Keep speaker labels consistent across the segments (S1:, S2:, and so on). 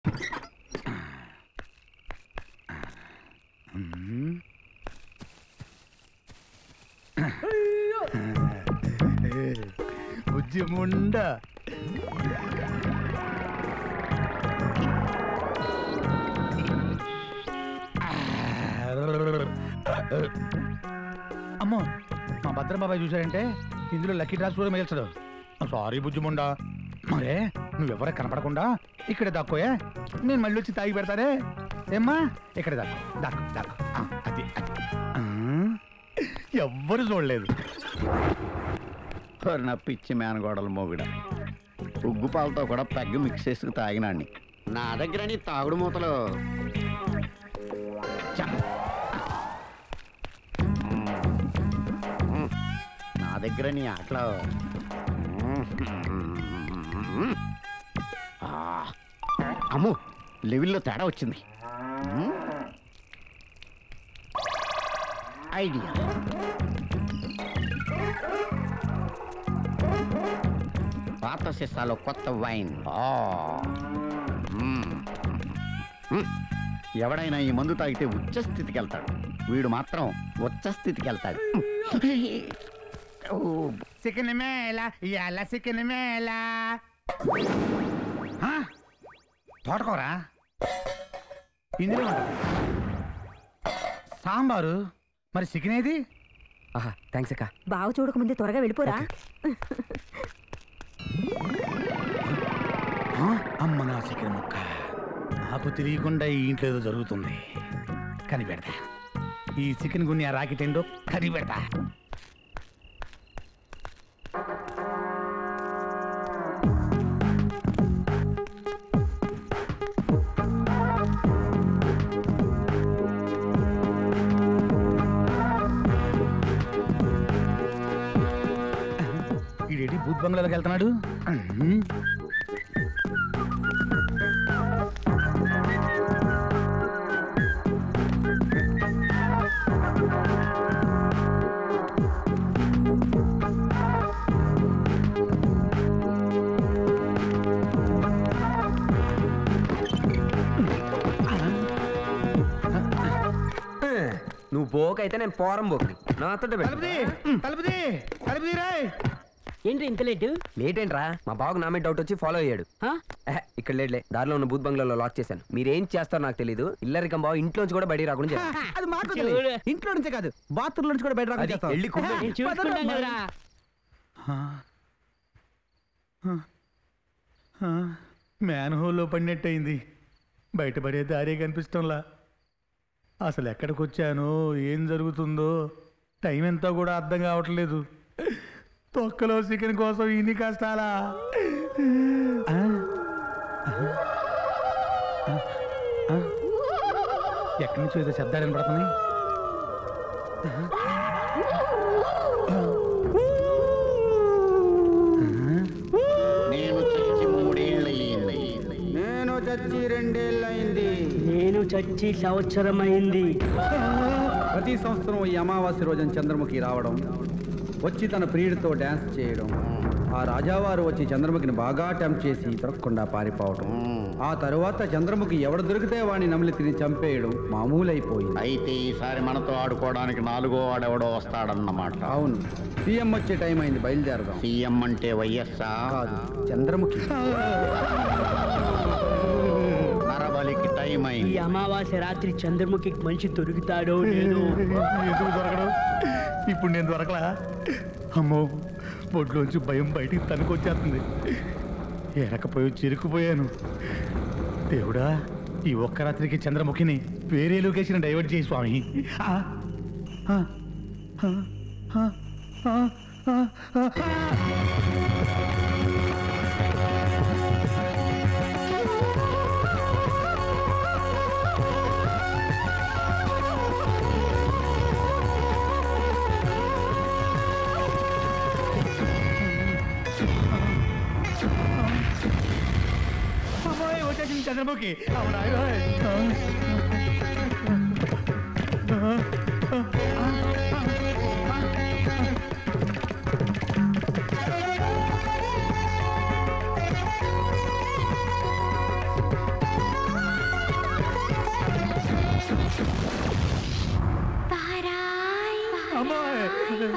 S1: మ్మ్. బుజ్జి ముండ అమ్మో మా భద్రబాబాయ్ చూశాడంటే ఇందులో లక్కీ డ్రాప్స్ కూడా మిగల్చడు సారీ బుజ్జిముండా మరే నువ్వెవరే కనపడకుండా ఇక్కడ దాక్కోయే నేను మళ్ళీ వచ్చి తాగి పెడతానే ఏమ్మా ఇక్కడ దాక్కో దాక్కో దాక్కో ఆ, అది అది ఆ, ఎవ్వరు చూడలేదు
S2: ఓరి నా పిచ్చి మేనగోడల మొగుడ ఉగ్గు పాలతో కూడా పెగ్గ మిక్స్ చేసుకు తాగినాన్ని నా దగ్గర నీ తాగుడు మూతలు చ్చ. నా దగ్గర నీ ఆటలు ఆ, అమ్మో లెవెల్లో తేడా వచ్చింది ఐడియా పాత సీసాలో కొత్త వైన్ ఆ. మ్మ్. మ్మ్. ఎవడైనా ఈ మందు తాగితే ఉచ్చ స్థితికి వెళ్తాడు వీడు మాత్రం ఉచ్చ స్థితికి వెళ్తాడు ఓ,
S1: చికెన్ మేళ ఇవాళ చికెన్ మేళ ఆ, తోటకూరా ఇందులో ఉంటుంది సాంబారు మరి చికెన్ ఏది
S3: ఆహా థ్యాంక్స్ అక్క
S4: బావ చూడకముందే త్వరగా వెళ్ళిపోరా
S1: ఆ, అమ్మ నా చికెన్ ముక్క నాకు తెలియకుండా ఈ ఇంట్లో ఏదో జరుగుతుంది కనిపెడతా ఈ చికెన్ గున్ని ఆ రాకెట్ ఏంటో కనిపెడతా ఈడేటి బూత్ బంగ్లాలోకి వెళ్తున్నాడు ఉహుం.
S3: నువ్వు పోకైతే నేను పోరం పోకి నాతో
S1: తలుపుది తలుపుది తలుపుది రాయ్
S5: ఏంటి ఇంత లేటు
S3: లేట్ ఏంట్రా మా బాబుకు నా మీద డౌట్ వచ్చి ఫాలో అయ్యాడు
S5: ఆ?
S3: ఎహె, ఇక్కడ లేట్లే దారిలో ఉన్న బూత్ బంగ్లాలో లాక్ చేశాను మీరేం చేస్తారో నాకు తెలియదు ఇల్లరికం బాబు ఇంట్లోంచి కూడా బయటికి రాకుండా చేశాను.
S6: అది మాకు
S5: చూడు.
S6: వదిలేయ్. ఇంట్లో నుంచే కాదు బాత్రూమ్ నుంచి కూడా బయట రాకుండా
S3: అది
S6: చేస్తాం.
S3: వెళ్ళి కుమ్ము.
S5: నేను చూసుకుంటాం కదరా
S1: మ్యాన్ హోల్లో పడినట్టయింది బయటపడే దారే కనిపిస్తంలా అసలు ఎక్కడికి వచ్చానో ఏం జరుగుతుందో టైం ఎంతో కూడా అర్థం కావట్లేదు తొక్కలో చికెన్ కోసం ఇన్ని కష్టాలా ఆ? ఆ? ఆ? ఎక్కడి నుంచో ఏదో శబ్దాలు వినపడుతున్నాయి
S2: నేను చచ్చి మూడేళ్ళయింది
S6: నేను చచ్చి రెండేళ్ళయింది
S5: నేను చచ్చి సంవత్సరం అయింది
S6: ప్రతి సంవత్సరం ఈ అమావాస్య రోజున చంద్రముఖి రావడం వచ్చి తన ప్రియుడితో డ్యాన్స్ చేయడం ఆ రాజావారు వచ్చి చంద్రముఖిని బాగా టెంప్ చేసి దొరకకుండా పారిపోవడం ఆ తరువాత చంద్రముఖి ఎవడు దొరికితే వాడిని నమిలి తిని చంపేయడం మామూలైపోయింది
S2: అయితే ఈసారి మనతో ఆడుకోవడానికి నాలుగో వాడెవడో వస్తాడన్నమాట
S6: అవును సీఎం వచ్చే టైం అయింది బయలుదేరదాం
S2: సీఎం అంటే వైఎస్ఆ
S6: కాదు చంద్రముఖి
S2: నరబలికి టైం
S5: ఈ
S2: అయింది
S5: అమావాస్య రాత్రి చంద్రముఖి మనిషి దొరుకుతాడో లేదో
S1: ఎందుకు దొరకడం ఇప్పుడు నేను దొరకలా అమ్మో బొడ్లోంచి భయం బయటికి తనుకొచ్చేస్తుంది ఎరకపోయి చిరుకుపోయాను దేవుడా ఈ ఒక్క రాత్రికి చంద్రముఖిని వేరే లొకేషన్ డైవర్ట్ చేయి స్వామి ఆ, ఆ, ఆ, ఆ, ఆ, ఆ, ఆ, ఆ. అమ్మాయి వచ్చేసింది చంద్రముఖి అవునా అమ్మాయి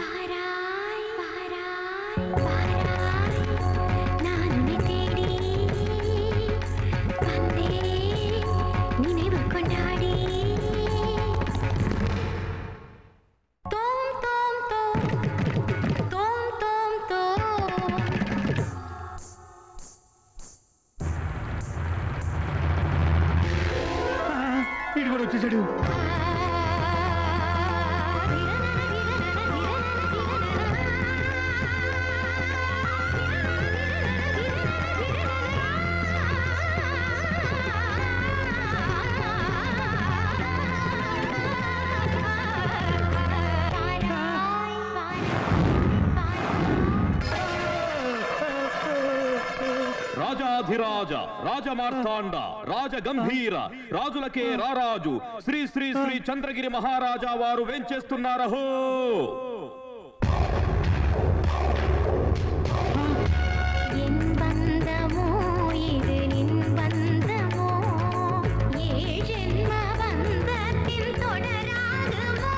S1: ఇటు కూడా వచ్చేసాడు
S7: రాజాధిరాజ రాజమార్తాండ రాజ గంభీర రాజులకే రారాజు శ్రీ శ్రీ శ్రీ చంద్రగిరి మహారాజా వారు వెంచేస్తున్నారహో
S8: என் பந்தமோ இது நின் பந்தமோ ஏ ஜென்ம பந்தத்தின் தொடராகுமோ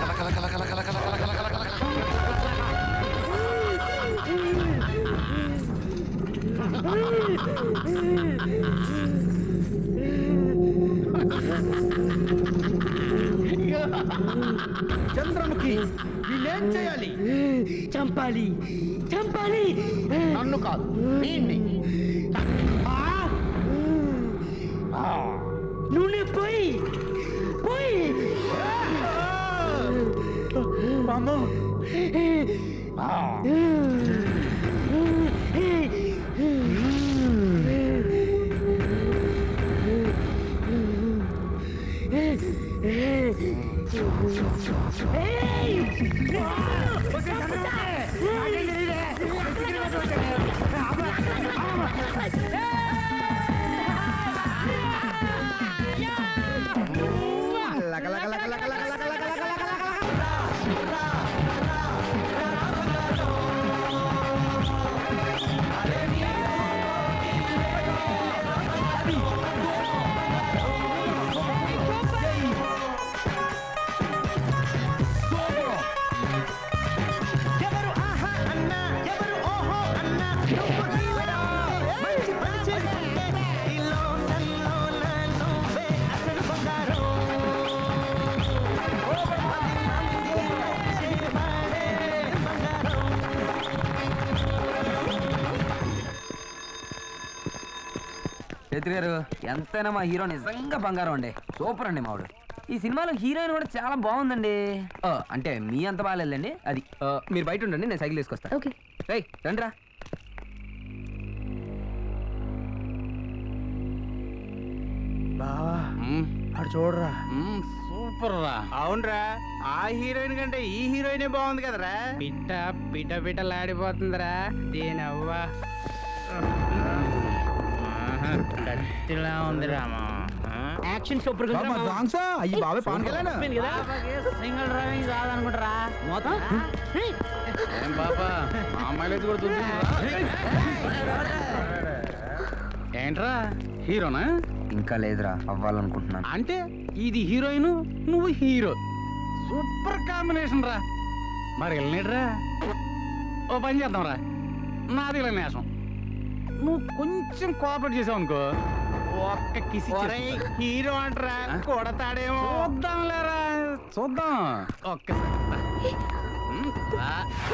S6: చంద్రముఖి వీళ్ళేం చేయాలి
S5: చంపాలి చంపాలి
S2: నన్ను కాదు వీణ్ణి.
S5: నూనె పోయి పోయి
S1: అమ్మో
S3: చైత్రి గారు ఎంతైనా మా హీరో నిజంగా బంగారం అండి సూపర్ అండి మావాడు ఈ సినిమాలో హీరోయిన్ కూడా చాలా బాగుందండి ఆ, అంటే మీ అంత బాగాలేదండి అది ఆ, మీరు బయట ఉండండి నేను సైకిల్ తీసుకొస్తా
S4: ఓకే
S3: రేయ్ రండిరా
S6: బావా అటు చూడరా
S2: సూపర్ రా
S6: అవునరా ఆ హీరోయిన్ కంటే ఈ హీరోయినే బాగుంది కదరా
S9: పిట్ట పిట పిటలాడిపోతుందిరా దీని అవ్వ కత్తిలా ఉంది రామా
S5: యాక్షన్ సూపర్ గా ఉందిరా మామ.
S6: సాంగ్స్ అయ్యి బాబాయ్ పవన్ కళ్యాణ్
S5: అయిపోయింది కదా
S9: సింగిల్ డ్రైవింగ్ కాదనుకుంటారా మొత్తం
S2: ఏం పాప మా అమ్మాయిలు కూడా ఏంట్రా హీరోనా
S3: ఇంకా లేదురా అవ్వాలనుకుంటున్నాను
S2: అంటే ఇది హీరోయిన్ నువ్వు హీరో సూపర్ కాంబినేషన్ రా మరి వెళ్ళినట్రా ఓ పని చేద్దాం రా నాది నేసం నువ్వు కొంచెం కోఆపరేట్ చేసావు అనుకో ఒక్క కిసి
S9: హీరో అంటరా కొడతాడేమో
S2: చూద్దాం లేరా చూద్దాం ఒక్కసారి ఉమ్, రా.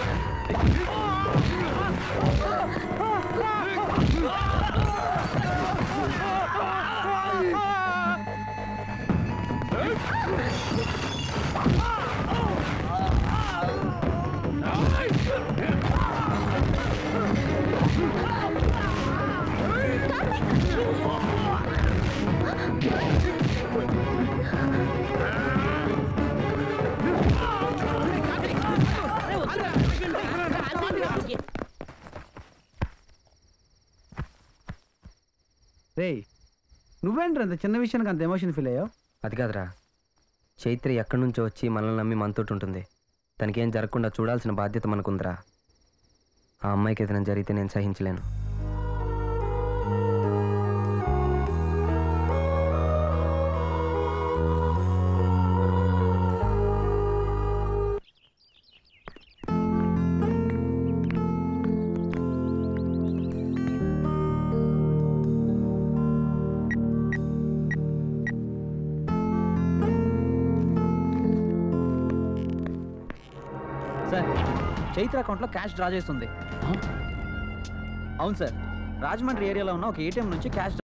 S6: రేయ్ నువ్వేంట్రా అంత చిన్న విషయానికి అంత ఎమోషన్ ఫీల్ అయ్యావు
S3: అది కాదురా చైత్ర ఎక్కడి నుంచో వచ్చి మనల్ని నమ్మి మనతోటి ఉంటుంది తనకేం జరగకుండా చూడాల్సిన బాధ్యత మనకుందిరా ఆ అమ్మాయికి ఏదైనా జరిగితే నేను సహించలేను
S10: సార్ చైత్ర అకౌంట్లో క్యాష్ డ్రా చేస్తుంది అవును సార్ రాజమండ్రి ఏరియాలో ఉన్న ఒక ఏటీఎం నుంచి క్యాష్